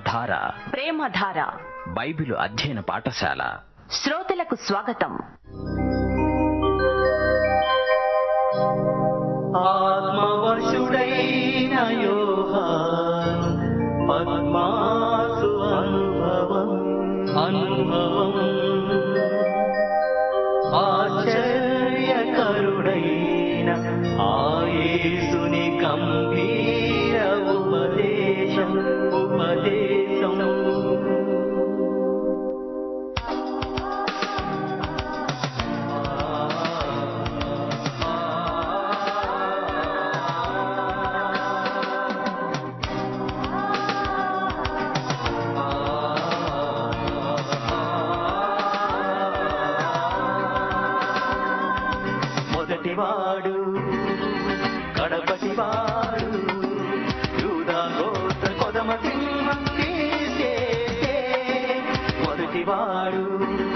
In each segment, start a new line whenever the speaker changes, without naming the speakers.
ప్రేమధార
ప్రేమధార
Bible అధ్యయన పాఠశాల
శ్రోతలకు స్వాగతం
ఆత్మవశుడైన యోహాను పద్మాసు అనుభవం అనుభవం ఆశ్చర్యకరుడైన ఆయేసుని గంభీర ఉపదేశం ఉపదేశం మొదటివాడు కడపటివాడు యూదా గోత్ర కొదమ సింహం తీసేసే మొదటివాడు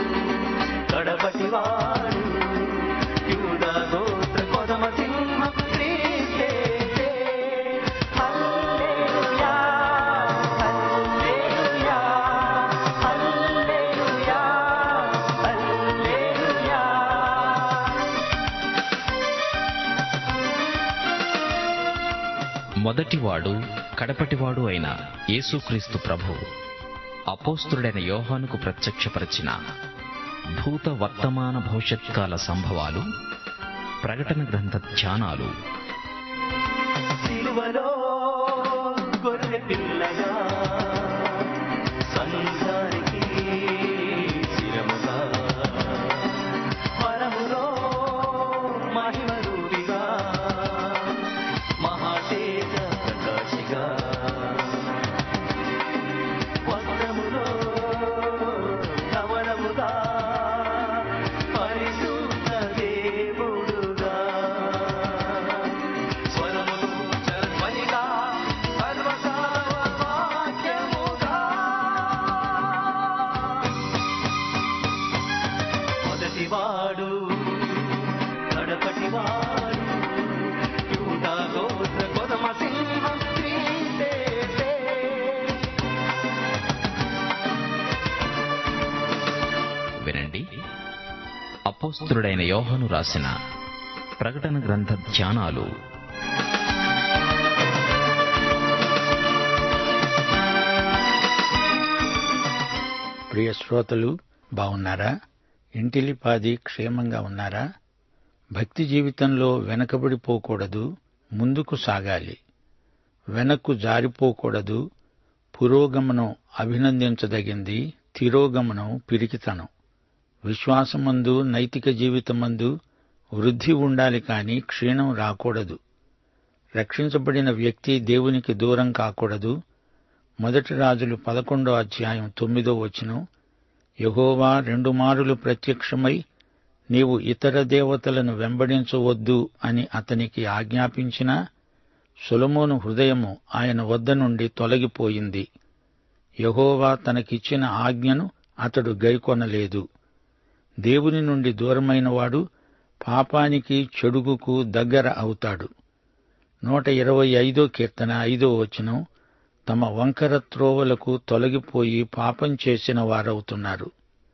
కడపటివాడు యూదా గోత్ర కొదమ సింహం తీసేసే హల్లెలూయా హల్లెలూయా హల్లెలూయా హల్లెలూయా
మొదటివాడు కడపటివాడు అయిన యేసుక్రీస్తు ప్రభు అపోస్తుడైన యోహానుకు ప్రత్యక్షపరిచిన భూత వర్తమాన భవిష్యత్కాల సంభవాలు ప్రకటన గ్రంథ ధ్యానాలు
సిలువలో గొర్రె పిల్లగా సంఘానికి శిరముగా పరములో మహిమ రూపిగా మహాతేజ ప్రకాశిగా వస్త్రములో కవలముగా పరిశుద్ధ దేవుడుగా స్వరములు చరధ్వనిగా సర్వసార్వవాక్యముగా మొదటివాడు కడపటివాడు యూదా గోత్ర కొదమ సింహం క్రీస్తేసే.
వినండి అపోస్తుడైన యోహాను రాసిన ప్రకటన గ్రంథ ధ్యానాలు
ప్రియ శ్రోతలు బాగున్నారా ఇంటిలిపాది క్షేమంగా ఉన్నారా భక్తి జీవితంలో వెనకబడిపోకూడదు ముందుకు సాగాలి వెనక్కు జారిపోకూడదు పురోగమనం అభినందించదగింది తిరోగమనం పిరికితనం విశ్వాసమందు నైతిక జీవితమందు వృద్ధి ఉండాలి కాని క్షీణం రాకూడదు రక్షించబడిన వ్యక్తి దేవునికి దూరం కాకూడదు మొదటి రాజులు పదకొండో అధ్యాయం తొమ్మిదో వచనం యహోవా రెండు మారులు ప్రత్యక్షమై నీవు ఇతర దేవతలను వెంబడించవద్దు అని అతనికి ఆజ్ఞాపించినా సొలొమోను హృదయము ఆయన వద్ద నుండి తొలగిపోయింది యహోవా తనకిచ్చిన ఆజ్ఞను అతడు గైకొనలేదు దేవుని నుండి దూరమైనవాడు పాపానికి చెడుగుకు దగ్గర అవుతాడు నూట ఇరవై ఐదో కీర్తన ఐదో వచనం తమ వంకర త్రోవలకు తొలగిపోయి పాపం చేసిన వారవుతున్నారు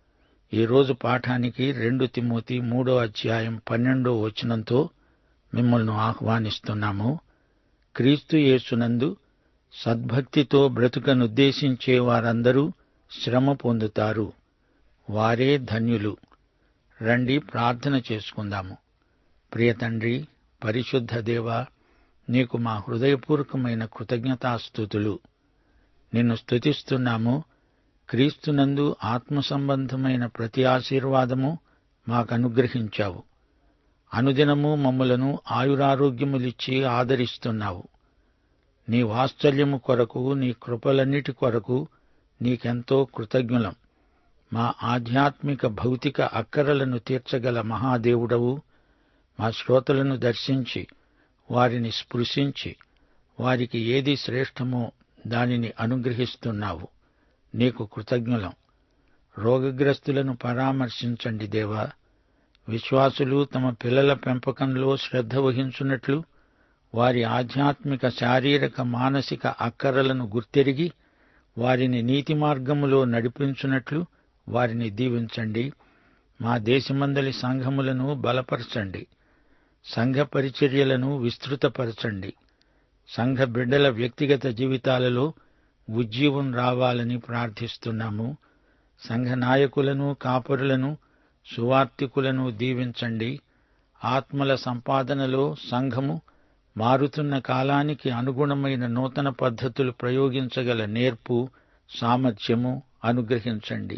ఈ రోజు పాఠానికి రెండు తిమోతి మూడో అధ్యాయం పన్నెండో వచనంతో మిమ్మల్ని ఆహ్వానిస్తున్నాము క్రీస్తు యేసునందు సద్భక్తితో బ్రతుకనుద్దేశించే వారందరూ శ్రమ పొందుతారు వారే ధన్యులు రండి ప్రార్థన చేసుకుందాము ప్రియ తండ్రి పరిశుద్ధ దేవా నీకు మా హృదయపూర్వకమైన కృతజ్ఞతాస్థుతులు నిన్ను స్తుతిస్తున్నాము క్రీస్తునందు ఆత్మ సంబంధమైన ప్రతి ఆశీర్వాదము మాకు అనుగ్రహించావు అనుదినము మమ్ములను ఆయురారోగ్యములిచ్చి ఆదరిస్తున్నావు నీ వాత్సల్యము కొరకు నీ కృపలన్నిటి కొరకు నీకెంతో కృతజ్ఞులం మా ఆధ్యాత్మిక భౌతిక అక్కరలను తీర్చగల మహాదేవుడవు మా శ్రోతలను దర్శించి వారిని స్పృశించి వారికి ఏది శ్రేష్టమో దానిని అనుగ్రహిస్తున్నావు నీకు కృతజ్ఞులం రోగగ్రస్తులను పరామర్శించండి దేవా విశ్వాసులు తమ పిల్లల పెంపకంలో శ్రద్ధ వహించున్నట్లు వారి ఆధ్యాత్మిక శారీరక మానసిక అక్కరలను గుర్తెరిగి వారిని నీతి మార్గములో నడిపించున్నట్లు వారిని దీవించండి మా దేశమందలి సంఘములను బలపరచండి సంఘ పరిచర్యలను విస్తృతపరచండి సంఘ బిడ్డల వ్యక్తిగత జీవితాలలో ఉజ్జీవం రావాలని ప్రార్థిస్తున్నాము సంఘ నాయకులను కాపరులను సువార్తికులను దీవించండి ఆత్మల సంపాదనలో సంఘము మారుతున్న కాలానికి అనుగుణమైన నూతన పద్ధతులు ప్రయోగించగల నేర్పు సామర్థ్యము అనుగ్రహించండి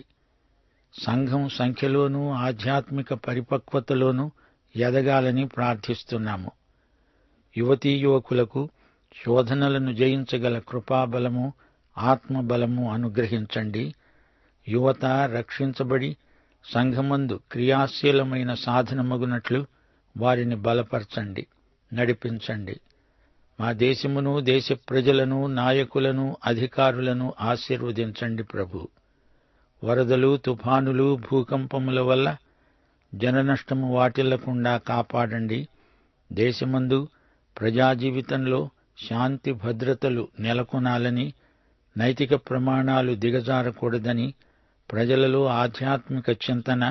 సంఘం సంఖ్యలోనూ ఆధ్యాత్మిక పరిపక్వతలోనూ ఎదగాలని ప్రార్థిస్తున్నాము యువతీ యువకులకు శోధనలను జయించగల కృపాబలము ఆత్మబలము అనుగ్రహించండి యువత రక్షించబడి సంఘమందు క్రియాశీలమైన సాధనమగునట్లు వారిని బలపరచండి నడిపించండి మా దేశమును దేశ ప్రజలను నాయకులను అధికారులను ఆశీర్వదించండి ప్రభు వరదలు తుఫానులు భూకంపముల వల్ల జననష్టము వాటిల్లకుండా కాపాడండి దేశమందు ప్రజా జీవితంలో శాంతి భద్రతలు నెలకొనాలని నైతిక ప్రమాణాలు దిగజారకూడదని ప్రజలలో ఆధ్యాత్మిక చింతన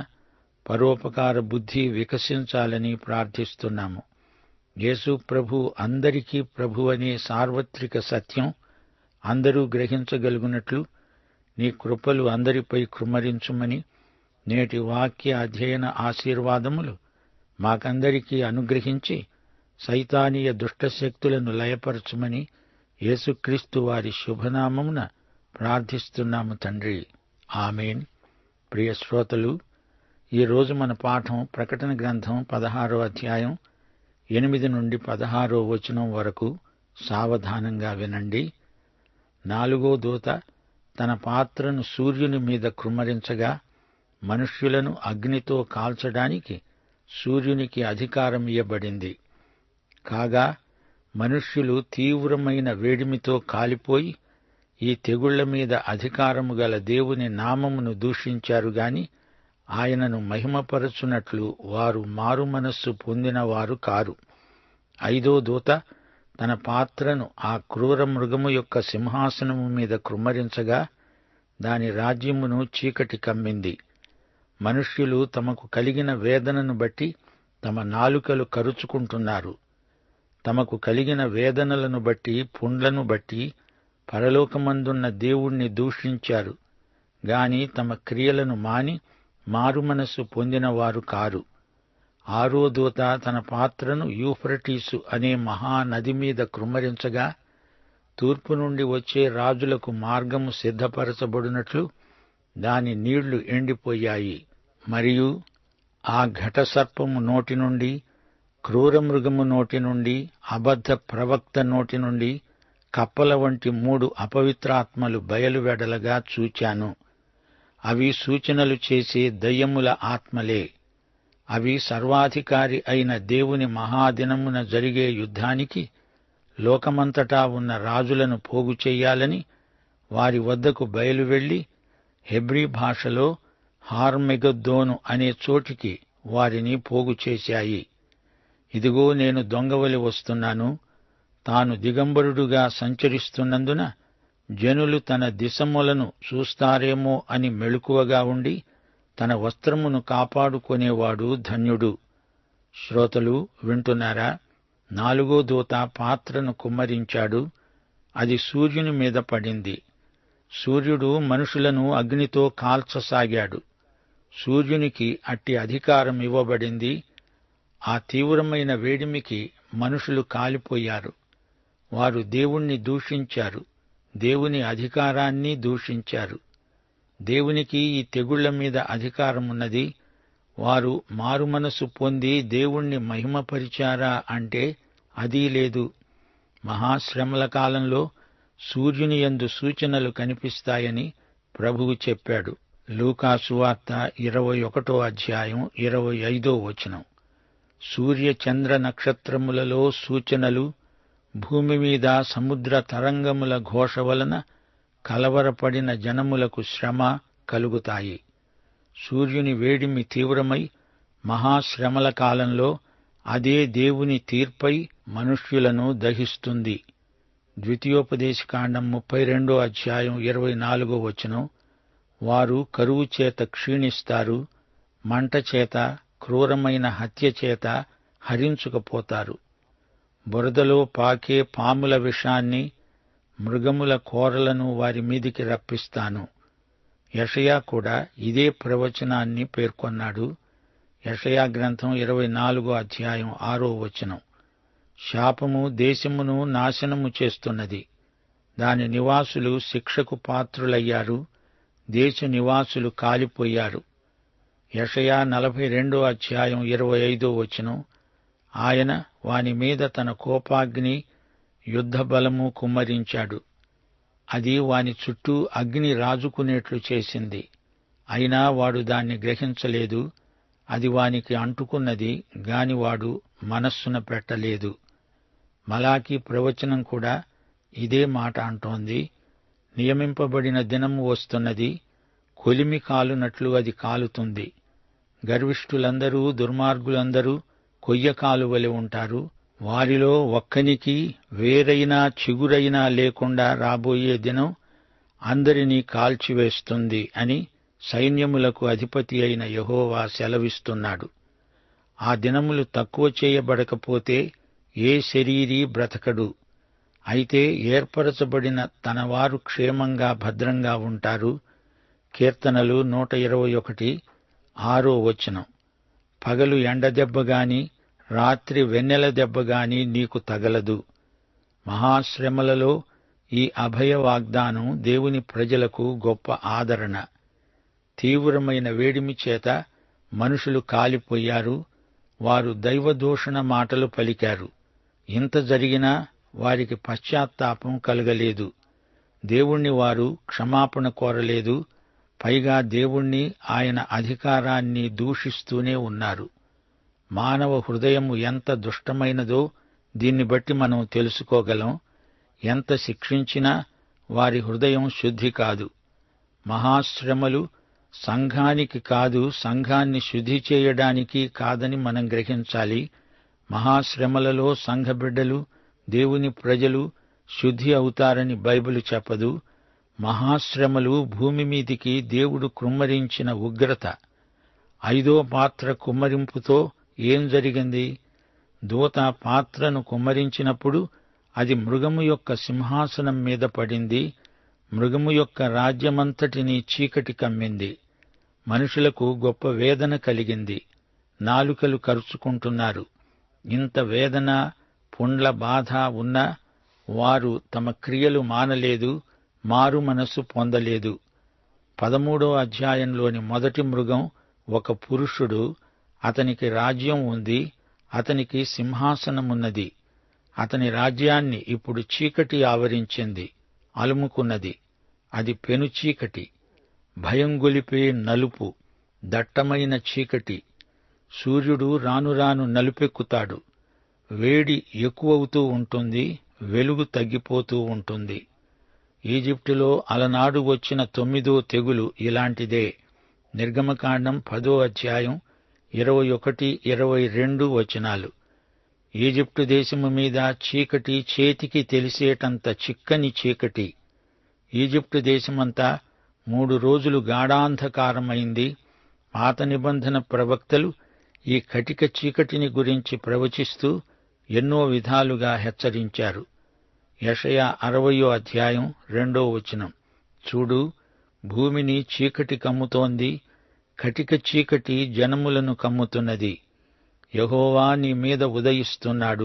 పరోపకార బుద్ధి వికసించాలని ప్రార్థిస్తున్నాము యేసు ప్రభు అందరికీ ప్రభు అనే సార్వత్రిక సత్యం అందరూ గ్రహించగలుగునట్లు నీ కృపలు అందరిపై కృమరించుమని నేటి వాక్య అధ్యయన ఆశీర్వాదములు మాకందరికీ అనుగ్రహించి సైతానీయ దుష్టశక్తులను లయపరచుమని యేసుక్రీస్తు వారి శుభనామమున ప్రార్థిస్తున్నాము తండ్రి ఆమెన్ ప్రియ శ్రోతలు ఈరోజు మన పాఠం ప్రకటన గ్రంథం పదహారో అధ్యాయం ఎనిమిది నుండి పదహారో వచనం వరకు సావధానంగా వినండి నాలుగో దూత తన పాత్రను సూర్యుని మీద కృమ్మరించగా మనుష్యులను అగ్నితో కాల్చడానికి సూర్యునికి అధికారం ఇయ్యబడింది కాగా మనుష్యులు తీవ్రమైన వేడిమితో కాలిపోయి ఈ తెగుళ్ల మీద అధికారము గల దేవుని నామమును దూషించారు గాని ఆయనను మహిమపరచునట్లు వారు మారు మనస్సు పొందిన వారు కారు ఐదో దూత తన పాత్రను ఆ క్రూర మృగము యొక్క సింహాసనము మీద కృమ్మరించగా దాని రాజ్యమును చీకటి కమ్మింది మనుష్యులు తమకు కలిగిన వేదనను బట్టి తమ నాలుకలు కరుచుకుంటున్నారు తమకు కలిగిన వేదనలను బట్టి పుండ్లను బట్టి పరలోకమందున్న దేవుణ్ణి దూషించారు గాని తమ క్రియలను మాని మారుమనస్సు పొందినవారు కారు ఆరో దూత తన పాత్రను యూఫ్రటీసు అనే మహానది మీద కృమ్మరించగా తూర్పు నుండి వచ్చే రాజులకు మార్గము సిద్ధపరచబడినట్లు దాని నీళ్లు ఎండిపోయాయి మరియు ఆ ఘటసర్పము నోటి నుండి క్రూరమృగము నోటి నుండి అబద్ధ ప్రవక్త నోటి నుండి కప్పల వంటి మూడు అపవిత్రాత్మలు బయలువెడలగా చూచాను అవి సూచనలు చేసే దయ్యముల ఆత్మలే అవి సర్వాధికారి అయిన దేవుని మహాదినమున జరిగే యుద్ధానికి లోకమంతటా ఉన్న రాజులను పోగు చెయ్యాలని వారి వద్దకు బయలువెళ్లి హెబ్రీ భాషలో హార్మెగద్దోను అనే చోటికి వారిని పోగు చేశాయి ఇదిగో నేను దొంగవలి వస్తున్నాను తాను దిగంబరుడుగా సంచరిస్తున్నందున జనులు తన దిశములను చూస్తారేమో అని మెళుకువగా ఉండి తన వస్త్రమును కాపాడుకొనేవాడు ధన్యుడు శ్రోతలు వింటున్నారా నాలుగో దూత పాత్రను కుమ్మరించాడు అది సూర్యుని మీద పడింది సూర్యుడు మనుషులను అగ్నితో కాల్చసాగాడు సూర్యునికి అట్టి అధికారం ఇవ్వబడింది ఆ తీవ్రమైన వేడిమికి మనుషులు కాలిపోయారు వారు దేవుణ్ణి దూషించారు దేవుని అధికారాన్ని దూషించారు దేవునికి ఈ తెగుళ్ల మీద అధికారమున్నది వారు మారుమనసు పొంది దేవుణ్ణి మహిమపరిచారా అంటే అదీ లేదు మహాశ్రమల కాలంలో సూర్యుని యందు సూచనలు కనిపిస్తాయని ప్రభువు చెప్పాడు లూకాసు వార్త ఇరవై ఒకటో అధ్యాయం ఇరవై ఐదో వచనం సూర్య చంద్ర నక్షత్రములలో సూచనలు భూమి మీద సముద్ర తరంగముల ఘోష వలన కలవరపడిన జనములకు శ్రమ కలుగుతాయి సూర్యుని వేడిమి తీవ్రమై మహాశ్రమల కాలంలో అదే దేవుని తీర్పై మనుష్యులను దహిస్తుంది ద్వితీయోపదేశకాండం ముప్పై రెండో అధ్యాయం ఇరవై నాలుగో వచనం వారు కరువు చేత క్షీణిస్తారు మంట చేత క్రూరమైన హత్య చేత హరించుకపోతారు బురదలో పాకే పాముల విషాన్ని మృగముల కోరలను వారి మీదికి రప్పిస్తాను యషయా కూడా ఇదే ప్రవచనాన్ని పేర్కొన్నాడు యషయా గ్రంథం ఇరవై నాలుగో అధ్యాయం ఆరో వచనం శాపము దేశమును నాశనము చేస్తున్నది దాని నివాసులు శిక్షకు పాత్రులయ్యారు దేశ నివాసులు కాలిపోయారు యషయా నలభై రెండో అధ్యాయం ఇరవై ఐదో వచనం ఆయన వాని మీద తన కోపాగ్ని యుద్ధ బలము కుమ్మరించాడు అది వాని చుట్టూ అగ్ని రాజుకునేట్లు చేసింది అయినా వాడు దాన్ని గ్రహించలేదు అది వానికి అంటుకున్నది గాని వాడు మనస్సున పెట్టలేదు మలాకి ప్రవచనం కూడా ఇదే మాట అంటోంది నియమింపబడిన దినము వస్తున్నది కొలిమి కాలునట్లు అది కాలుతుంది గర్విష్ఠులందరూ దుర్మార్గులందరూ కొయ్య కాలువలె ఉంటారు వారిలో ఒక్కనికి వేరైనా చిగురైనా లేకుండా రాబోయే దినం అందరినీ కాల్చివేస్తుంది అని సైన్యములకు అధిపతి అయిన యహోవా సెలవిస్తున్నాడు ఆ దినములు తక్కువ చేయబడకపోతే ఏ శరీరీ బ్రతకడు అయితే ఏర్పరచబడిన తన వారు క్షేమంగా భద్రంగా ఉంటారు కీర్తనలు నూట ఇరవై ఒకటి ఆరో వచనం పగలు ఎండ దెబ్బగాని రాత్రి వెన్నెల దెబ్బగాని నీకు తగలదు మహాశ్రమలలో ఈ అభయ వాగ్దానం దేవుని ప్రజలకు గొప్ప ఆదరణ తీవ్రమైన వేడిమి చేత మనుషులు కాలిపోయారు వారు దైవదూషణ మాటలు పలికారు ఇంత జరిగినా వారికి పశ్చాత్తాపం కలగలేదు దేవుణ్ణి వారు క్షమాపణ కోరలేదు పైగా దేవుణ్ణి ఆయన అధికారాన్ని దూషిస్తూనే ఉన్నారు మానవ హృదయము ఎంత దుష్టమైనదో దీన్ని బట్టి మనం తెలుసుకోగలం ఎంత శిక్షించినా వారి హృదయం శుద్ధి కాదు మహాశ్రమలు సంఘానికి కాదు సంఘాన్ని శుద్ధి చేయడానికి కాదని మనం గ్రహించాలి మహాశ్రమలలో సంఘ బిడ్డలు దేవుని ప్రజలు శుద్ధి అవుతారని బైబిల్ చెప్పదు మహాశ్రమలు భూమి మీదికి దేవుడు కుమ్మరించిన ఉగ్రత ఐదో పాత్ర కుమ్మరింపుతో ఏం జరిగింది దూత పాత్రను కుమ్మరించినప్పుడు అది మృగము యొక్క సింహాసనం మీద పడింది మృగము యొక్క రాజ్యమంతటినీ చీకటి కమ్మింది మనుషులకు గొప్ప వేదన కలిగింది నాలుకలు కరుచుకుంటున్నారు ఇంత వేదన పుండ్ల బాధ ఉన్నా వారు తమ క్రియలు మానలేదు మారు మనస్సు పొందలేదు పదమూడో అధ్యాయంలోని మొదటి మృగం ఒక పురుషుడు అతనికి రాజ్యం ఉంది అతనికి సింహాసనమున్నది అతని రాజ్యాన్ని ఇప్పుడు చీకటి ఆవరించింది అలుముకున్నది అది పెను చీకటి భయం గొలిపే నలుపు దట్టమైన చీకటి సూర్యుడు రాను రాను నలుపెక్కుతాడు వేడి ఎక్కువవుతూ ఉంటుంది వెలుగు తగ్గిపోతూ ఉంటుంది ఈజిప్టులో అలనాడు వచ్చిన తొమ్మిదో తెగులు ఇలాంటిదే నిర్గమకాండం పదో అధ్యాయం ఇరవై ఒకటి ఇరవై రెండు వచనాలు ఈజిప్టు దేశము మీద చీకటి చేతికి తెలిసేటంత చిక్కని చీకటి ఈజిప్టు దేశమంతా మూడు రోజులు గాఢాంధకారమైంది పాత నిబంధన ప్రవక్తలు ఈ కటిక చీకటిని గురించి ప్రవచిస్తూ ఎన్నో విధాలుగా హెచ్చరించారు యషయ అరవయో అధ్యాయం రెండో వచనం చూడు భూమిని చీకటి కమ్ముతోంది కటిక చీకటి జనములను కమ్ముతున్నది యహోవా నీ మీద ఉదయిస్తున్నాడు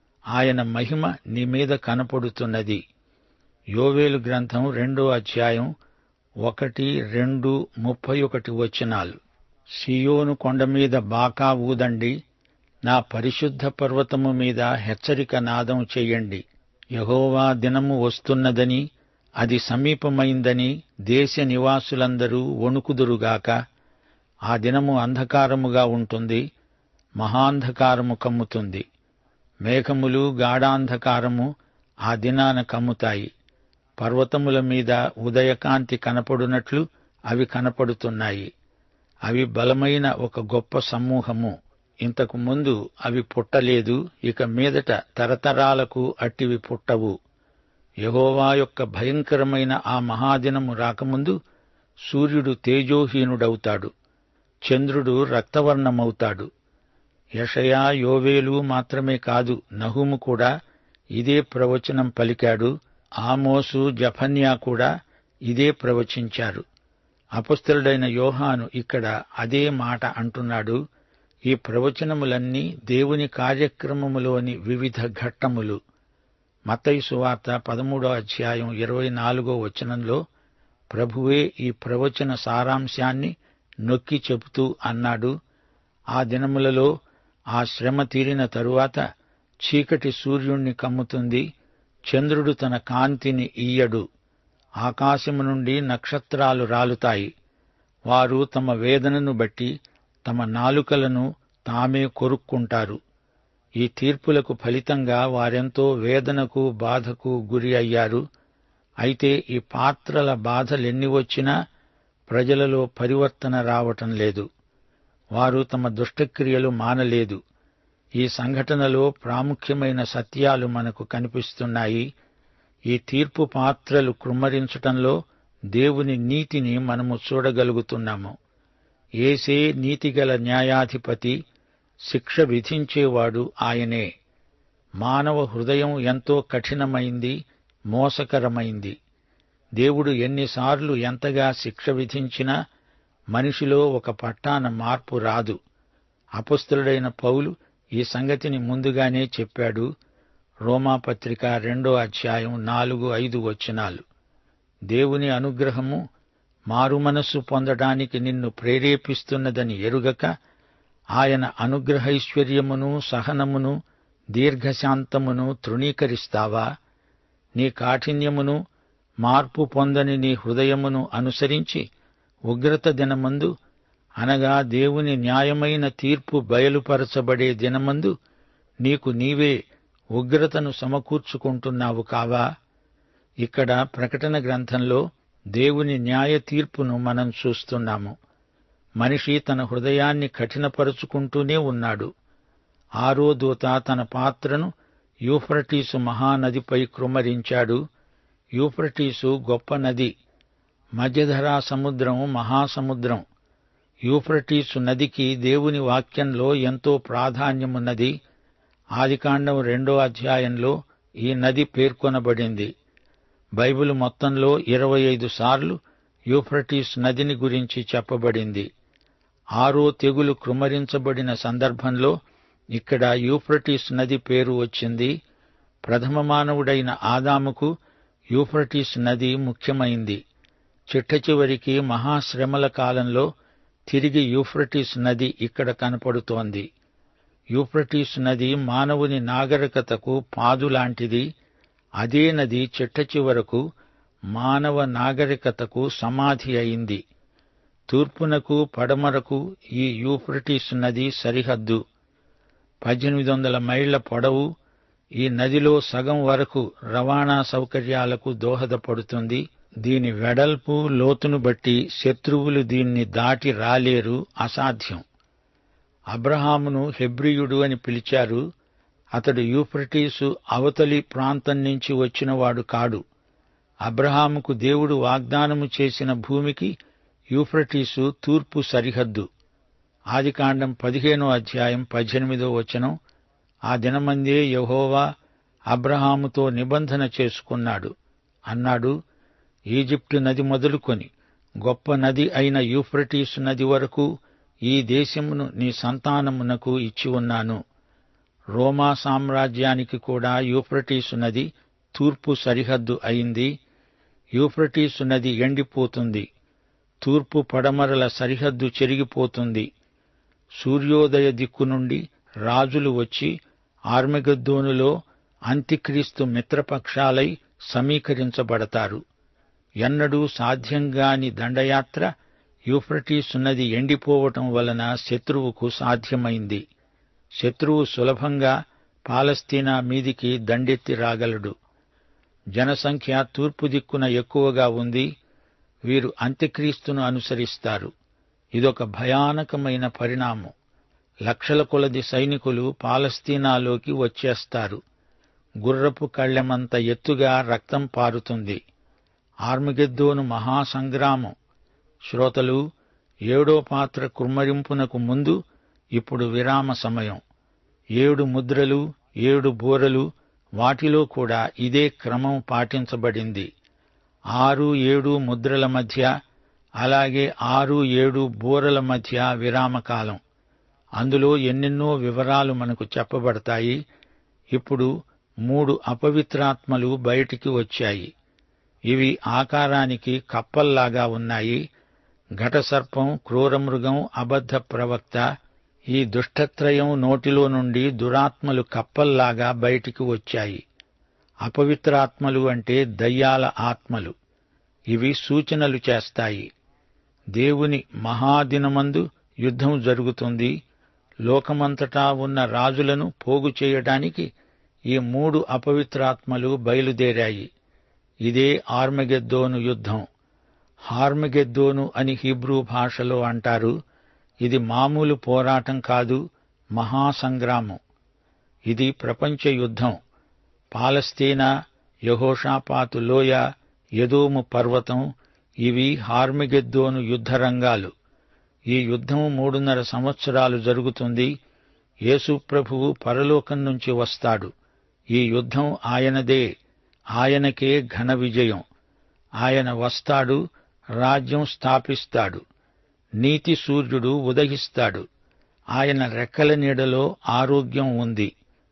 ఆయన మహిమ నీ మీద కనపడుతున్నది యోవేలు గ్రంథం రెండో అధ్యాయం ఒకటి రెండు ముప్పై ఒకటి వచనాలు సియోను కొండ మీద బాకా ఊదండి నా పరిశుద్ధ పర్వతము మీద హెచ్చరిక నాదం చెయ్యండి యహోవా దినము వస్తున్నదని అది సమీపమైందని దేశ నివాసులందరూ వణుకుదురుగాక ఆ దినము అంధకారముగా ఉంటుంది మహాంధకారము కమ్ముతుంది మేఘములు గాఢాంధకారము ఆ దినాన కమ్ముతాయి పర్వతముల మీద ఉదయకాంతి కనపడునట్లు అవి కనపడుతున్నాయి అవి బలమైన ఒక గొప్ప సమూహము ఇంతకు ముందు అవి పుట్టలేదు ఇక మీదట తరతరాలకు అట్టివి పుట్టవు యహోవా యొక్క భయంకరమైన ఆ మహాదినము రాకముందు సూర్యుడు తేజోహీనుడవుతాడు చంద్రుడు రక్తవర్ణమవుతాడు యషయా యోవేలు మాత్రమే కాదు నహుము కూడా ఇదే ప్రవచనం పలికాడు ఆమోసు జఫన్యా కూడా ఇదే ప్రవచించారు అపస్తులుడైన యోహాను ఇక్కడ అదే మాట అంటున్నాడు ఈ ప్రవచనములన్నీ దేవుని కార్యక్రమములోని వివిధ ఘట్టములు మత్తయి సువార్త పదమూడో అధ్యాయం ఇరవై నాలుగో వచనంలో ప్రభువే ఈ ప్రవచన సారాంశాన్ని నొక్కి చెబుతూ అన్నాడు ఆ దినములలో ఆ శ్రమ తీరిన తరువాత చీకటి సూర్యుణ్ణి కమ్ముతుంది చంద్రుడు తన కాంతిని ఈయడు ఆకాశము నుండి నక్షత్రాలు రాలుతాయి వారు తమ వేదనను బట్టి తమ నాలుకలను తామే కొరుక్కుంటారు ఈ తీర్పులకు ఫలితంగా వారెంతో వేదనకు బాధకు గురి అయ్యారు అయితే ఈ పాత్రల బాధలెన్ని వచ్చినా ప్రజలలో పరివర్తన రావటం లేదు వారు తమ దుష్టక్రియలు మానలేదు ఈ సంఘటనలో ప్రాముఖ్యమైన సత్యాలు మనకు కనిపిస్తున్నాయి ఈ తీర్పు పాత్రలు కృమ్మరించటంలో దేవుని నీతిని మనము చూడగలుగుతున్నాము ఏసే నీతిగల న్యాయాధిపతి శిక్ష విధించేవాడు ఆయనే మానవ హృదయం ఎంతో కఠినమైంది మోసకరమైంది దేవుడు ఎన్నిసార్లు ఎంతగా శిక్ష విధించినా మనిషిలో ఒక పట్టాన మార్పు రాదు అపస్తులుడైన పౌలు ఈ సంగతిని ముందుగానే చెప్పాడు రోమాపత్రిక రెండో అధ్యాయం నాలుగు ఐదు వచనాలు దేవుని అనుగ్రహము మారుమనస్సు పొందడానికి నిన్ను ప్రేరేపిస్తున్నదని ఎరుగక ఆయన అనుగ్రహైశ్వర్యమును సహనమును దీర్ఘశాంతమును తృణీకరిస్తావా నీ కాఠిన్యమును మార్పు పొందని నీ హృదయమును అనుసరించి ఉగ్రత దినమందు అనగా దేవుని న్యాయమైన తీర్పు బయలుపరచబడే దినమందు నీకు నీవే ఉగ్రతను సమకూర్చుకుంటున్నావు కావా ఇక్కడ ప్రకటన గ్రంథంలో దేవుని న్యాయ తీర్పును మనం చూస్తున్నాము మనిషి తన హృదయాన్ని కఠినపరుచుకుంటూనే ఉన్నాడు ఆరో దూత తన పాత్రను యూఫ్రటీసు మహానదిపై కృమ్మరించాడు యూఫ్రటీసు గొప్ప నది మధ్యధరా సముద్రం మహాసముద్రం యూఫ్రటీసు నదికి దేవుని వాక్యంలో ఎంతో ప్రాధాన్యమున్నది ఆదికాండం రెండో అధ్యాయంలో ఈ నది పేర్కొనబడింది బైబిల్ మొత్తంలో ఇరవై ఐదు సార్లు యూఫ్రటీస్ నదిని గురించి చెప్పబడింది ఆరో తెగులు కృమ్మరించబడిన సందర్భంలో ఇక్కడ యూఫ్రటీస్ నది పేరు వచ్చింది ప్రథమ మానవుడైన ఆదాముకు యూఫ్రటీస్ నది ముఖ్యమైంది చిట్ట చివరికి మహాశ్రమల కాలంలో తిరిగి యూఫ్రటీస్ నది ఇక్కడ కనపడుతోంది యూఫ్రటీస్ నది మానవుని నాగరికతకు పాదులాంటిది అదే నది చిట్ట చివరకు మానవ నాగరికతకు సమాధి అయింది తూర్పునకు పడమరకు ఈ యూఫ్రటీస్ నది సరిహద్దు పద్దెనిమిది వందల మైళ్ల పొడవు ఈ నదిలో సగం వరకు రవాణా సౌకర్యాలకు దోహదపడుతుంది దీని వెడల్పు లోతును బట్టి శత్రువులు దీన్ని దాటి రాలేరు అసాధ్యం అబ్రహామును హెబ్రియుడు అని పిలిచారు అతడు యూఫ్రటీసు అవతలి ప్రాంతం నుంచి వచ్చినవాడు కాడు అబ్రహాముకు దేవుడు వాగ్దానము చేసిన భూమికి యూఫ్రటీసు తూర్పు సరిహద్దు ఆదికాండం పదిహేనో అధ్యాయం పద్దెనిమిదో వచనం ఆ దినమందే యహోవా అబ్రహాముతో నిబంధన చేసుకున్నాడు అన్నాడు ఈజిప్టు నది మొదలుకొని గొప్ప నది అయిన యూఫ్రటీస్ నది వరకు ఈ దేశమును నీ సంతానమునకు ఇచ్చి ఉన్నాను రోమా సామ్రాజ్యానికి కూడా యూఫ్రటీసు నది తూర్పు సరిహద్దు అయింది యూఫ్రటీసు నది ఎండిపోతుంది తూర్పు పడమరల సరిహద్దు చెరిగిపోతుంది సూర్యోదయ దిక్కు నుండి రాజులు వచ్చి ఆర్మెగద్దోనులో అంత్యక్రీస్తు మిత్రపక్షాలై సమీకరించబడతారు ఎన్నడూ సాధ్యంగాని దండయాత్ర యూఫ్రటీస్ నది ఎండిపోవటం వలన శత్రువుకు సాధ్యమైంది శత్రువు సులభంగా పాలస్తీనా మీదికి దండెత్తి రాగలడు జనసంఖ్య తూర్పు దిక్కున ఎక్కువగా ఉంది వీరు అంత్యక్రీస్తును అనుసరిస్తారు ఇదొక భయానకమైన పరిణామం లక్షల కొలది సైనికులు పాలస్తీనాలోకి వచ్చేస్తారు గుర్రపు కళ్ళెమంత ఎత్తుగా రక్తం పారుతుంది ఆర్మగెద్దోను మహాసంగ్రామం శ్రోతలు ఏడో పాత్ర కుమ్మరింపునకు ముందు ఇప్పుడు విరామ సమయం ఏడు ముద్రలు ఏడు బూరలు వాటిలో కూడా ఇదే క్రమం పాటించబడింది ఆరు ఏడు ముద్రల మధ్య అలాగే ఆరు ఏడు బూరల మధ్య విరామకాలం అందులో ఎన్నెన్నో వివరాలు మనకు చెప్పబడతాయి ఇప్పుడు మూడు అపవిత్రాత్మలు బయటికి వచ్చాయి ఇవి ఆకారానికి కప్పల్లాగా ఉన్నాయి ఘటసర్పం క్రూరమృగం అబద్ధ ప్రవక్త ఈ దుష్టత్రయం నోటిలో నుండి దురాత్మలు కప్పల్లాగా బయటికి వచ్చాయి అపవిత్రాత్మలు అంటే దయ్యాల ఆత్మలు ఇవి సూచనలు చేస్తాయి దేవుని మహాదినమందు యుద్ధం జరుగుతుంది లోకమంతటా ఉన్న రాజులను పోగు చేయడానికి ఈ మూడు అపవిత్రాత్మలు బయలుదేరాయి ఇదే ఆర్మగెద్దోను యుద్ధం హార్మగెద్దోను అని హీబ్రూ భాషలో అంటారు ఇది మామూలు పోరాటం కాదు మహాసంగ్రామం ఇది ప్రపంచ యుద్ధం పాలస్తీనా యహోషాపాతు లోయ యదోము పర్వతం ఇవి హార్మిగెద్దోను యుద్ధరంగాలు ఈ యుద్ధం మూడున్నర సంవత్సరాలు జరుగుతుంది యేసు ప్రభువు పరలోకం నుంచి వస్తాడు ఈ యుద్ధం ఆయనదే ఆయనకే ఘన విజయం ఆయన వస్తాడు రాజ్యం స్థాపిస్తాడు నీతి సూర్యుడు ఉదయిస్తాడు ఆయన రెక్కల నీడలో ఆరోగ్యం ఉంది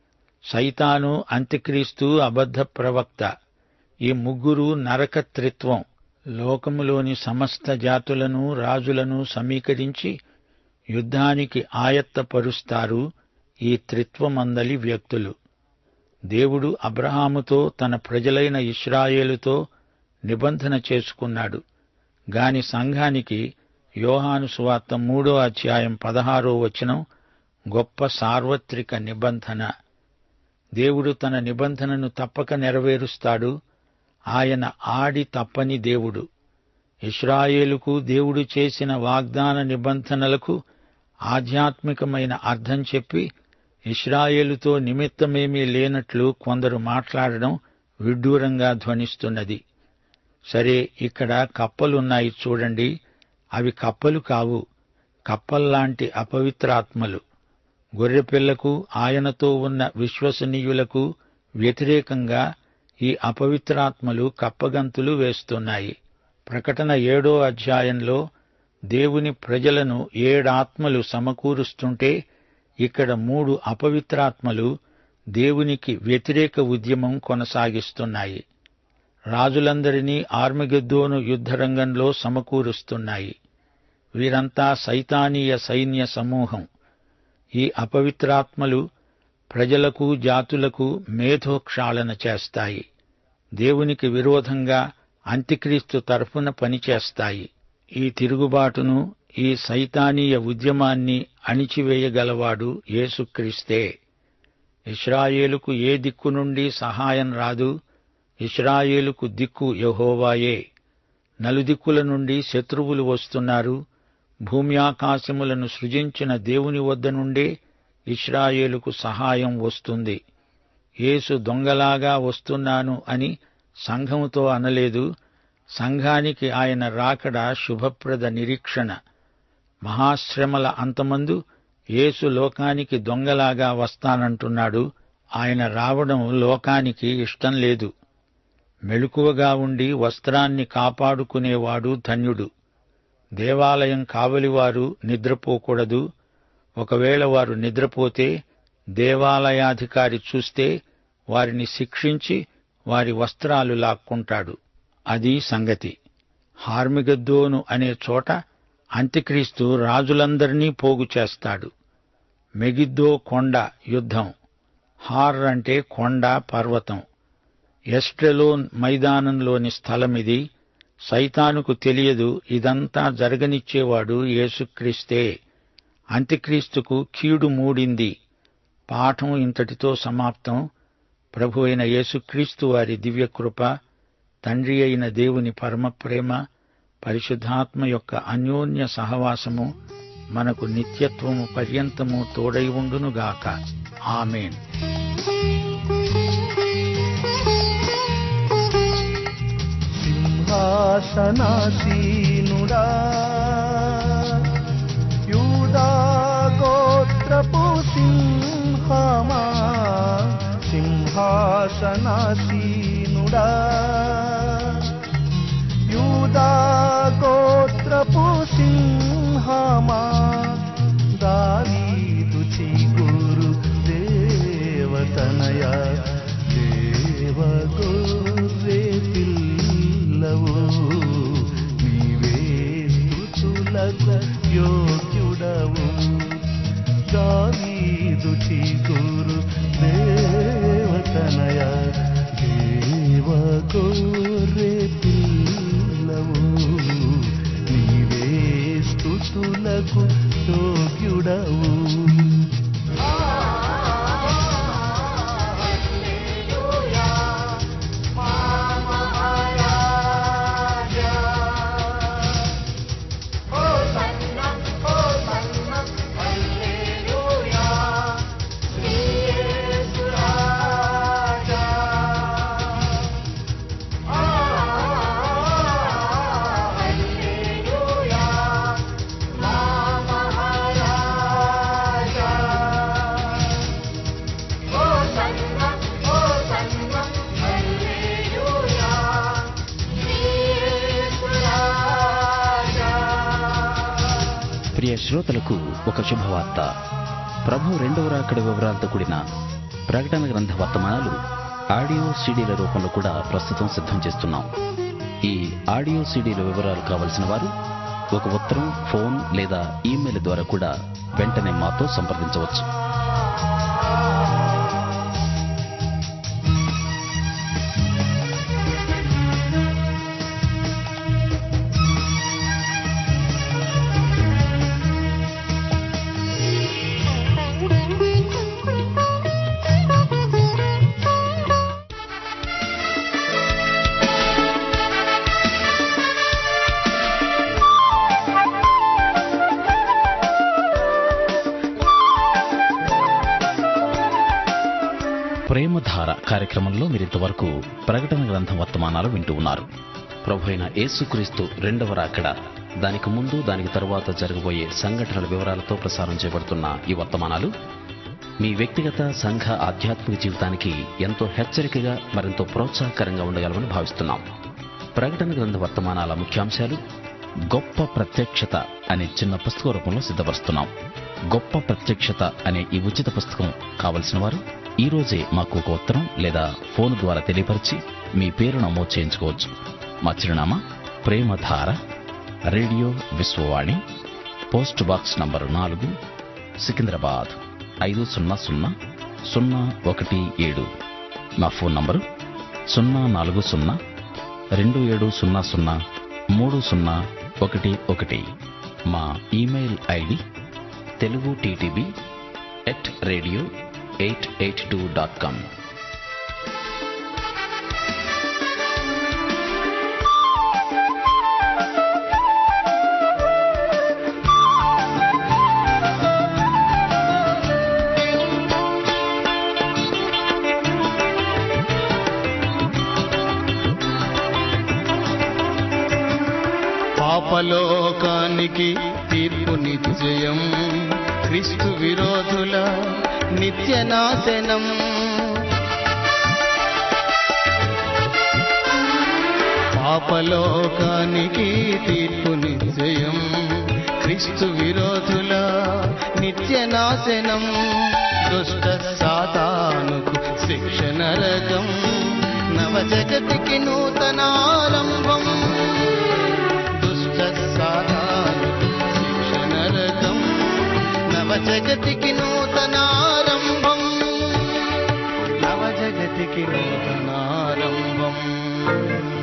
సైతాను అంత్యక్రీస్తు అబద్ధ ప్రవక్త ఈ ముగ్గురు నరక త్రిత్వం లోకములోని సమస్త జాతులను రాజులను సమీకరించి యుద్ధానికి ఆయత్తపరుస్తారు ఈ త్రిత్వమందలి వ్యక్తులు దేవుడు అబ్రహాముతో తన ప్రజలైన ఇస్రాయేలుతో నిబంధన చేసుకున్నాడు గాని సంఘానికి యోహాను సువార్త మూడో అధ్యాయం పదహారో వచనం గొప్ప సార్వత్రిక నిబంధన దేవుడు తన నిబంధనను తప్పక నెరవేరుస్తాడు ఆయన ఆడి తప్పని దేవుడు ఇస్రాయేలుకు దేవుడు చేసిన వాగ్దాన నిబంధనలకు ఆధ్యాత్మికమైన అర్థం చెప్పి ఇస్రాయేలుతో నిమిత్తమేమీ లేనట్లు కొందరు మాట్లాడడం విడ్డూరంగా ధ్వనిస్తున్నది సరే ఇక్కడ కప్పలున్నాయి చూడండి అవి కప్పలు కావు కప్పల్లాంటి అపవిత్రాత్మలు గొర్రెపిల్లకు ఆయనతో ఉన్న విశ్వసనీయులకు వ్యతిరేకంగా ఈ అపవిత్రాత్మలు కప్పగంతులు వేస్తున్నాయి ప్రకటన ఏడో అధ్యాయంలో దేవుని ప్రజలను ఏడాత్మలు సమకూరుస్తుంటే ఇక్కడ మూడు అపవిత్రాత్మలు దేవునికి వ్యతిరేక ఉద్యమం కొనసాగిస్తున్నాయి రాజులందరినీ ఆర్మగెద్దోను యుద్ధరంగంలో సమకూరుస్తున్నాయి వీరంతా సైతానీయ సైన్య సమూహం ఈ అపవిత్రాత్మలు ప్రజలకు జాతులకు మేధోక్షాళన చేస్తాయి దేవునికి విరోధంగా అంత్యక్రీస్తు తరఫున పనిచేస్తాయి ఈ తిరుగుబాటును ఈ సైతానీయ ఉద్యమాన్ని అణిచివేయగలవాడు యేసుక్రీస్తే ఇస్రాయేలుకు ఏ దిక్కు నుండి సహాయం రాదు ఇస్రాయేలుకు దిక్కు యహోవాయే నలుదిక్కుల నుండి శత్రువులు వస్తున్నారు భూమ్యాకాశములను సృజించిన దేవుని వద్ద నుండే ఇస్రాయేలుకు సహాయం వస్తుంది యేసు దొంగలాగా వస్తున్నాను అని సంఘముతో అనలేదు సంఘానికి ఆయన రాకడ శుభప్రద నిరీక్షణ మహాశ్రమల అంతమందు యేసు లోకానికి దొంగలాగా వస్తానంటున్నాడు ఆయన రావడం లోకానికి ఇష్టం లేదు మెళుకువగా ఉండి వస్త్రాన్ని కాపాడుకునేవాడు ధన్యుడు దేవాలయం కావలివారు నిద్రపోకూడదు ఒకవేళ వారు నిద్రపోతే దేవాలయాధికారి చూస్తే వారిని శిక్షించి వారి వస్త్రాలు లాక్కుంటాడు అది సంగతి హార్మిగద్దోను అనే చోట అంత్యక్రీస్తు రాజులందరినీ పోగు చేస్తాడు మెగిద్దో కొండ యుద్ధం హార్ అంటే కొండ పర్వతం ఎస్ట్రెలోన్ మైదానంలోని స్థలమిది సైతానుకు తెలియదు ఇదంతా జరగనిచ్చేవాడు యేసుక్రీస్తే అంత్యక్రీస్తుకు కీడు మూడింది పాఠం ఇంతటితో సమాప్తం ప్రభు అయిన యేసుక్రీస్తు వారి దివ్యకృప తండ్రి అయిన దేవుని పరమ ప్రేమ పరిశుద్ధాత్మ యొక్క అన్యోన్య సహవాసము మనకు నిత్యత్వము పర్యంతము తోడై ఉండునుగాక ఆమెన్
సింహాసనాసీనుడా యూదా గోత్రపు సింహమా సింహాసనాసీనుడా యూదా గోత్రపు సింహమా దావీదు చిగురు దేవతనయ దేవ గొర్రె పిల్లవు నీవే స్తుతులకు యోగ్యుడవు దావీదు చిగురు దేవతనయ దేవ గొర్రె పిల్లవు నీవే స్తుతులకు యోగ్యుడవు
ప్రియ శ్రోతలకు ఒక శుభవార్త ప్రభు రెండవ రాకడ వివరాలతో కూడిన ప్రకటన గ్రంథ వర్తమానాలు ఆడియో సీడీల రూపంలో కూడా ప్రస్తుతం సిద్ధం చేస్తున్నాం ఈ ఆడియో సీడీల వివరాలు కావలసిన వారు ఒక ఉత్తరం ఫోన్ లేదా ఈమెయిల్ ద్వారా కూడా వెంటనే మాతో సంప్రదించవచ్చు ప్రేమధార కార్యక్రమంలో మీరింతవరకు ప్రకటన గ్రంథం వర్తమానాలు వింటూ ఉన్నారు ప్రభు అయిన యేసుక్రీస్తు రెండవ రాకడ దానికి ముందు దానికి తరువాత జరగబోయే సంఘటనల వివరాలతో ప్రసారం చేయబడుతున్న ఈ వర్తమానాలు మీ వ్యక్తిగత సంఘ ఆధ్యాత్మిక జీవితానికి ఎంతో హెచ్చరికగా మరింత ప్రోత్సాహకరంగా ఉండగలమని భావిస్తున్నాం ప్రకటన గ్రంథ వర్తమానాల ముఖ్యాంశాలు గొప్ప ప్రత్యక్షత అనే చిన్న పుస్తక రూపంలో సిద్ధపరుస్తున్నాం గొప్ప ప్రత్యక్షత అనే ఈ ఉచిత పుస్తకం కావలసిన వారు ఈ రోజే మాకు ఒక ఉత్తరం లేదా ఫోన్ ద్వారా తెలియపరిచి మీ పేరు నమోదు చేయించుకోవచ్చు మా చిరునామా Premadhara radio Vishwavani post box number నాలుగు సికింద్రాబాద్ ఐదు సున్నా సున్నా సున్నా ఒకటి ఏడు మా ఫోన్ నంబరు సున్నా నాలుగు సున్నా రెండు ఏడు సున్నా సున్నా మూడు సున్నా ఒకటి ఒకటి మా email ID Telugu TTB at radio eight eight two dot com
పాపలోకానికి తీర్పు నిశ్చయం క్రీస్తు విరోధుల నిత్య నాశనం పాపలోకానికి తీర్పు నిశ్చయం క్రీస్తు విరోధుల నిత్య నాశనం దుష్ట సాతానుకు శిక్ష నరకం నవ జగతికి నూతనారంభం దుష్ట సాతానుకు శిక్ష నరకం నవ జగతికి నూతనారంభం నవ జగతికి నూతనారంభం